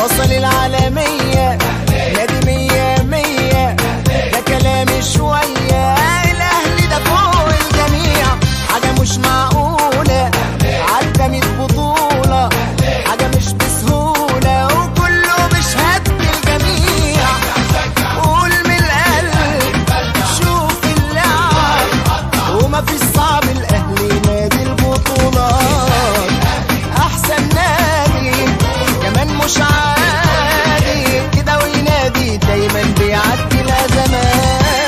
وصل العالمية نادي مية مية ده كلامي شوية الأهلي ده فوق الجميع حاجة مش معقولة عدى مية بطولة حاجة مش بسهولة وكله بشهادة الجميع قول من القلب شوف اللعب وما في صعب الأهلي نادي البطولات أحسن نادي كمان مش عادي كده وينادي دايما بيعدي الأزمات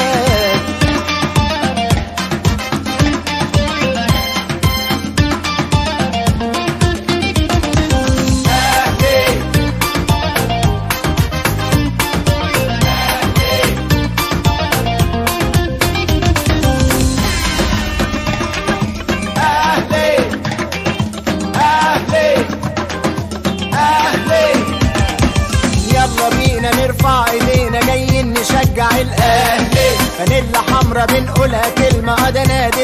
أهلي أهلي أهلي يلا بينا نرفع ايدينا جايين نشجع الاهلي فانيلا حمرا بنقولها كلمة اه ده نادي